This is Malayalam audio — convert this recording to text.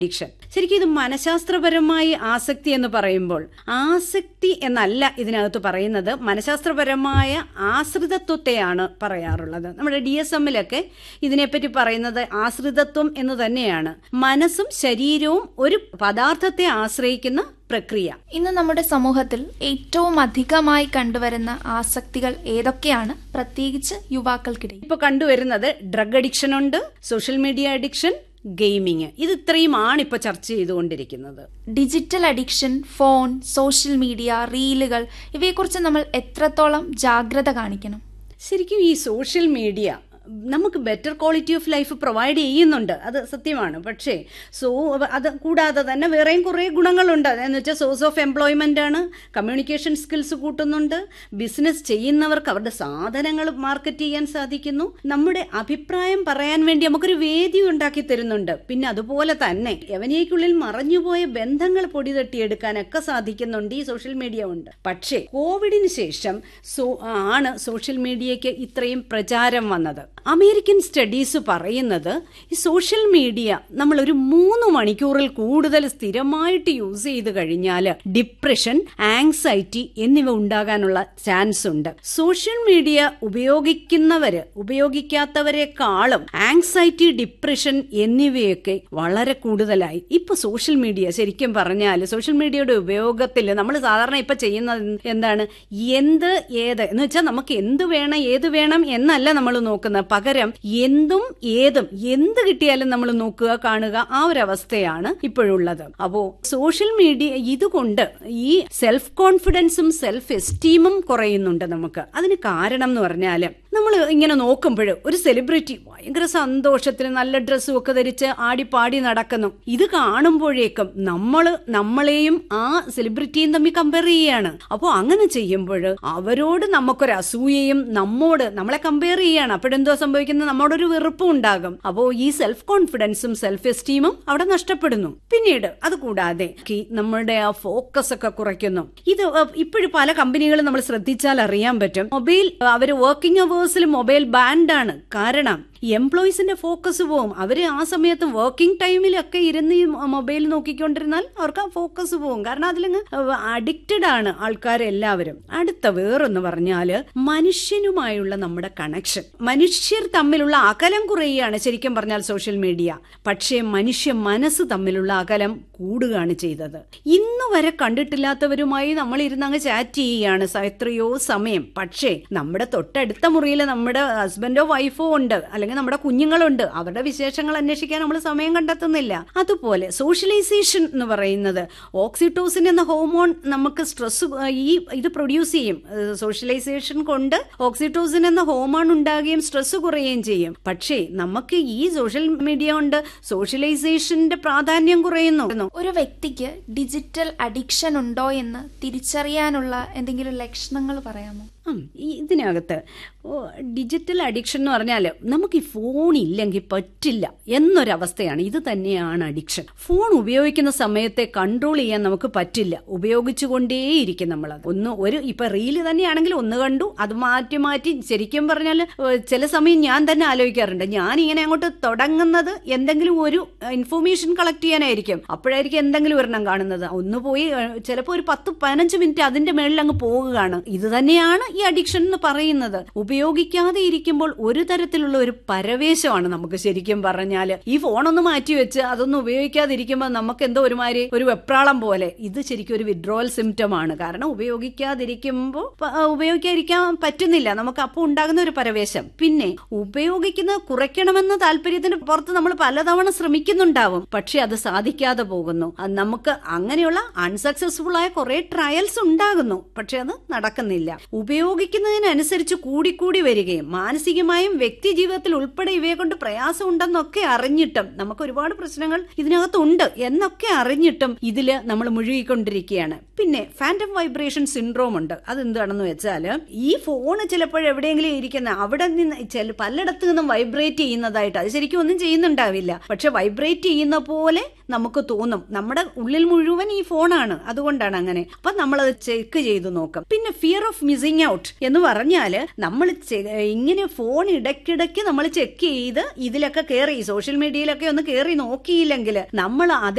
അഡിക്ഷൻ ശരിക്കും ഇത് മനഃശാസ്ത്രപരമായി ആസക്തി എന്ന് പറയുമ്പോൾ ആസക്തി എന്നല്ല ഇതിനകത്ത് പറയുന്നത് മനഃശാസ്ത്രപരമായ ആശ്രിതത്വത്തെയാണ് പറയാറുള്ളത് നമ്മുടെ ഡി എസ് എമ്മിലൊക്കെ ഇതിനെപ്പറ്റി പറയുന്നത് ആശ്രിതത്വം എന്ന് തന്നെയാണ് മനസ്സും ശരീരവും ഒരു പദാർത്ഥത്തെ ആശ്രയിക്കുന്ന പ്രക്രിയ ഇന്ന് നമ്മുടെ സമൂഹത്തിൽ ഏറ്റവും അധികമായി കണ്ടുവരുന്ന ആസക്തികൾ ഏതൊക്കെയാണ് പ്രത്യേകിച്ച് യുവാക്കൾക്കിടയിൽ ഇപ്പൊ കണ്ടുവരുന്നത് ഡ്രഗ് അഡിക്ഷൻ ഉണ്ട് സോഷ്യൽ മീഡിയ അഡിക്ഷൻ ഗെയിമിങ് ഇത് ഇത്രയുമാണ് ഇപ്പൊ ചർച്ച ചെയ്തുകൊണ്ടിരിക്കുന്നത് digital addiction phone social media റീലുകൾ ഇവയെക്കുറിച്ച് നമ്മൾ എത്രത്തോളം ജാഗ്രത കാണിക്കണം ശരിക്കും ഈ സോഷ്യൽ മീഡിയ നമുക്ക് better quality of life provide ചെയ്യുന്നുണ്ട് അത് സത്യമാണ് പക്ഷേ സോ അത് കൂടാതെ തന്നെ വേറെയും കുറേ ഗുണങ്ങളുണ്ട് എന്ന് വെച്ചാൽ സോഴ്സ് ഓഫ് എംപ്ലോയ്മെൻ്റ് ആണ് കമ്മ്യൂണിക്കേഷൻ സ്കിൽസ് കൂട്ടുന്നുണ്ട് ബിസിനസ് ചെയ്യുന്നവർക്ക് അവരുടെ സാധനങ്ങൾ മാർക്കറ്റ് ചെയ്യാൻ സാധിക്കുന്നു നമ്മുടെ അഭിപ്രായം പറയാൻ വേണ്ടി നമുക്കൊരു വേദി ഉണ്ടാക്കി തരുന്നുണ്ട് പിന്നെ അതുപോലെ തന്നെ യവനിയയ്ക്കുള്ളിൽ മറഞ്ഞുപോയ ബന്ധങ്ങൾ പൊടി തട്ടിയെടുക്കാനൊക്കെ സാധിക്കുന്നുണ്ട് ഈ സോഷ്യൽ മീഡിയ ഉണ്ട് പക്ഷേ കോവിഡിന് ശേഷം സോ ആണ് സോഷ്യൽ മീഡിയയ്ക്ക് ഇത്രയും പ്രചാരം വന്നത് അമേരിക്കൻ സ്റ്റഡീസ് പറയുന്നത് ഈ സോഷ്യൽ മീഡിയ നമ്മൾ ഒരു മൂന്ന് മണിക്കൂറിൽ കൂടുതൽ സ്ഥിരമായിട്ട് യൂസ് ചെയ്ത് കഴിഞ്ഞാൽ ഡിപ്രഷൻ ആങ്സൈറ്റി എന്നിവ ഉണ്ടാകാനുള്ള ചാൻസ് ഉണ്ട് സോഷ്യൽ മീഡിയ ഉപയോഗിക്കുന്നവര് ഉപയോഗിക്കാത്തവരെക്കാളും ആങ്സൈറ്റി ഡിപ്രഷൻ എന്നിവയൊക്കെ വളരെ കൂടുതലായി ഇപ്പൊ സോഷ്യൽ മീഡിയ ശരിക്കും പറഞ്ഞാൽ സോഷ്യൽ മീഡിയയുടെ ഉപയോഗത്തിൽ നമ്മൾ സാധാരണ ഇപ്പൊ ചെയ്യുന്നത് എന്താണ് എന്ത് ഏത് എന്ന് വെച്ചാൽ നമുക്ക് എന്ത് വേണം ഏത് വേണം എന്നല്ല നമ്മൾ നോക്കുന്നത് പകരം എന്തും ഏതും എന്ത് കിട്ടിയാലും നമ്മൾ നോക്കുക കാണുക ആ ഒരു അവസ്ഥയാണ് ഇപ്പോഴുള്ളത് അപ്പോ സോഷ്യൽ മീഡിയ ഇതുകൊണ്ട് ഈ സെൽഫ് കോൺഫിഡൻസും സെൽഫ് എസ്റ്റീമും കുറയുന്നുണ്ട് നമുക്ക് അതിന് കാരണം എന്ന് പറഞ്ഞാൽ നമ്മൾ ഇങ്ങനെ നോക്കുമ്പോൾ ഒരു സെലിബ്രിറ്റി ഭയങ്കര സന്തോഷത്തിന് നല്ല ഡ്രസ്സും ഒക്കെ ധരിച്ച് ആടിപ്പാടി നടക്കുന്നു ഇത് കാണുമ്പോഴേക്കും നമ്മൾ നമ്മളെയും ആ സെലിബ്രിറ്റിയും തമ്മിൽ കമ്പയർ ചെയ്യാണ് അപ്പോൾ അങ്ങനെ ചെയ്യുമ്പോൾ അവരോട് നമുക്കൊരു അസൂയയും നമ്മോട് നമ്മളെ കമ്പയർ ചെയ്യാണ് അപ്പോഴെന്തോ സംഭവിക്കുന്നത് നമ്മോടൊരു വെറുപ്പും ഉണ്ടാകും അപ്പോൾ ഈ സെൽഫ് കോൺഫിഡൻസും സെൽഫ് എസ്റ്റീമും അവിടെ നഷ്ടപ്പെടുന്നു പിന്നീട് അത് കൂടാതെ നമ്മുടെ ആ ഫോക്കസ് ഒക്കെ കുറയ്ക്കുന്നു ഇത് ഇപ്പോഴും പല കമ്പനികളും നമ്മൾ ശ്രദ്ധിച്ചാൽ അറിയാൻ പറ്റും മൊബൈൽ അവർ വർക്കിംഗ് അവേഴ്സിൽ മൊബൈൽ ബാൻഡാണ് കാരണം എംപ്ലോയീസിന്റെ ഫോക്കസ് പോവും അവര് ആ സമയത്ത് വർക്കിംഗ് ടൈമിലൊക്കെ ഇരുന്ന് ഈ മൊബൈൽ നോക്കിക്കൊണ്ടിരുന്നാൽ അവർക്ക് ആ ഫോക്കസ് പോവും കാരണം അതിലങ്ങ് അഡിക്റ്റഡ് ആണ് ആൾക്കാരെല്ലാവരും അടുത്ത വേറൊന്ന് പറഞ്ഞാല് മനുഷ്യനുമായുള്ള നമ്മുടെ കണക്ഷൻ മനുഷ്യർ തമ്മിലുള്ള അകലം കുറയുകയാണ് ശരിക്കും പറഞ്ഞാൽ സോഷ്യൽ മീഡിയ പക്ഷേ മനുഷ്യ മനസ്സ് തമ്മിലുള്ള അകലം കൂടുകയാണ് ചെയ്തത് ഇന്ന് വരെ കണ്ടിട്ടില്ലാത്തവരുമായി നമ്മൾ ഇരുന്ന് അങ്ങ് ചാറ്റ് ചെയ്യുകയാണ് എത്രയോ സമയം പക്ഷേ നമ്മുടെ തൊട്ടടുത്ത മുറിയിൽ നമ്മുടെ ഹസ്ബൻഡോ വൈഫോ ഉണ്ട് അല്ലെങ്കിൽ നമ്മുടെ കുഞ്ഞുങ്ങളുണ്ട് അവരുടെ വിശേഷങ്ങൾ അന്വേഷിക്കാൻ നമ്മൾ സമയം കണ്ടെത്തുന്നില്ല അതുപോലെ സോഷ്യലൈസേഷൻ എന്ന് പറയുന്നത് ഓക്സിറ്റോസിൻ എന്ന ഹോർമോൺ നമുക്ക് സ്ട്രെസ് ഈ ഇത് പ്രൊഡ്യൂസ് ചെയ്യും സോഷ്യലൈസേഷൻ കൊണ്ട് ഓക്സിറ്റോസിൻ എന്ന ഹോർമോൺ ഉണ്ടാകുകയും സ്ട്രെസ് കുറയുകയും ചെയ്യും പക്ഷേ നമുക്ക് ഈ സോഷ്യൽ മീഡിയ കൊണ്ട് സോഷ്യലൈസേഷന്റെ പ്രാധാന്യം കുറയുന്നു ഒരു വ്യക്തിക്ക് ഡിജിറ്റൽ അഡിക്ഷൻ ഉണ്ടോ എന്ന് തിരിച്ചറിയാനുള്ള എന്തെങ്കിലും ലക്ഷണങ്ങൾ പറയാമോ ഇതിനകത്ത് ഡിജിറ്റൽ അഡിക്ഷൻ എന്ന് പറഞ്ഞാൽ നമുക്ക് ഈ ഫോൺ ഇല്ലെങ്കിൽ പറ്റില്ല എന്നൊരവസ്ഥയാണ് ഇത് തന്നെയാണ് അഡിക്ഷൻ ഫോൺ ഉപയോഗിക്കുന്ന സമയത്തെ കൺട്രോൾ ചെയ്യാൻ നമുക്ക് പറ്റില്ല ഉപയോഗിച്ചുകൊണ്ടേയിരിക്കും നമ്മൾ ഒന്ന് ഒരു ഇപ്പൊ റീല് തന്നെയാണെങ്കിൽ ഒന്ന് കണ്ടു അത് മാറ്റി മാറ്റി ശരിക്കും പറഞ്ഞാൽ ചില സമയം ഞാൻ തന്നെ ആലോചിക്കാറുണ്ട് ഞാൻ ഇങ്ങനെ അങ്ങോട്ട് തുടങ്ങുന്നത് എന്തെങ്കിലും ഒരു ഇൻഫോർമേഷൻ കളക്ട് ചെയ്യാനായിരിക്കും അപ്പോഴായിരിക്കും എന്തെങ്കിലും ഒരെണ്ണം കാണുന്നത് ഒന്ന് പോയി ചിലപ്പോൾ ഒരു പത്ത് പതിനഞ്ച് മിനിറ്റ് അതിന്റെ മേളിൽ അങ്ങ് പോവുകയാണ് ഇത് തന്നെയാണ് ഈ അഡിക്ഷൻ എന്ന് പറയുന്നത് ഉപയോഗിക്കാതെ ഇരിക്കുമ്പോൾ ഒരു തരത്തിലുള്ള ഒരു പരവേശമാണ് നമുക്ക് ശരിക്കും പറഞ്ഞാൽ ഈ ഫോണൊന്ന് മാറ്റി വെച്ച് അതൊന്നും ഉപയോഗിക്കാതിരിക്കുമ്പോൾ നമുക്ക് എന്തോ ഒരുമാതിരി ഒരു വെപ്രാളം പോലെ ഇത് ശരിക്കും ഒരു വിഡ്രോവൽ സിംറ്റം ആണ് കാരണം ഉപയോഗിക്കാതിരിക്കുമ്പോൾ ഉപയോഗിക്കാതിരിക്കാൻ പറ്റുന്നില്ല നമുക്ക് അപ്പോൾ ഉണ്ടാകുന്ന ഒരു പരവേശം പിന്നെ ഉപയോഗിക്കുന്നത് കുറയ്ക്കണമെന്ന താല്പര്യത്തിന് പുറത്ത് നമ്മൾ പലതവണ ശ്രമിക്കുന്നുണ്ടാവും പക്ഷെ അത് സാധിക്കാതെ പോകുന്നു നമുക്ക് അങ്ങനെയുള്ള അൺസക്സസ്ഫുൾ ആയ കുറെ ട്രയൽസ് ഉണ്ടാകുന്നു പക്ഷെ അത് നടക്കുന്നില്ല ഉപയോഗിക്കുന്നതിനനുസരിച്ച് കൂടിക്കൂടി വരികയും മാനസികമായും വ്യക്തി ജീവിതത്തിൽ ഉൾപ്പെടെ ഇവയെ കൊണ്ട് പ്രയാസം ഉണ്ടെന്നൊക്കെ അറിഞ്ഞിട്ടും നമുക്ക് ഒരുപാട് പ്രശ്നങ്ങൾ ഇതിനകത്തുണ്ട് എന്നൊക്കെ അറിഞ്ഞിട്ടും ഇതില് നമ്മൾ മുഴുകിക്കൊണ്ടിരിക്കുകയാണ് പിന്നെ ഫാൻറ്റം വൈബ്രേഷൻ സിൻഡ്രോം ഉണ്ട് അതെന്താണെന്ന് വെച്ചാൽ ഈ ഫോൺ ചിലപ്പോൾ എവിടെയെങ്കിലും ഇരിക്കുന്ന അവിടെ നിന്ന് ചില പലയിടത്തു നിന്നും വൈബ്രേറ്റ് ചെയ്യുന്നതായിട്ട് അത് ശരിക്കും ഒന്നും ചെയ്യുന്നുണ്ടാവില്ല പക്ഷെ വൈബ്രേറ്റ് ചെയ്യുന്ന പോലെ നമുക്ക് തോന്നും നമ്മുടെ ഉള്ളിൽ മുഴുവൻ ഈ ഫോണാണ് അതുകൊണ്ടാണ് അങ്ങനെ അപ്പൊ നമ്മൾ അത് ചെക്ക് ചെയ്ത് നോക്കും പിന്നെ ഫിയർ ഓഫ് മിസ്സിംഗ് ഔട്ട് എന്ന് പറഞ്ഞാൽ നമ്മൾ ഇങ്ങനെ ഫോൺ ഇടയ്ക്കിടയ്ക്ക് നമ്മൾ ചെക്ക് ചെയ്ത് ഇതിലൊക്കെ കയറി സോഷ്യൽ മീഡിയയിലൊക്കെ ഒന്ന് കയറി നോക്കിയില്ലെങ്കിൽ നമ്മൾ അതേ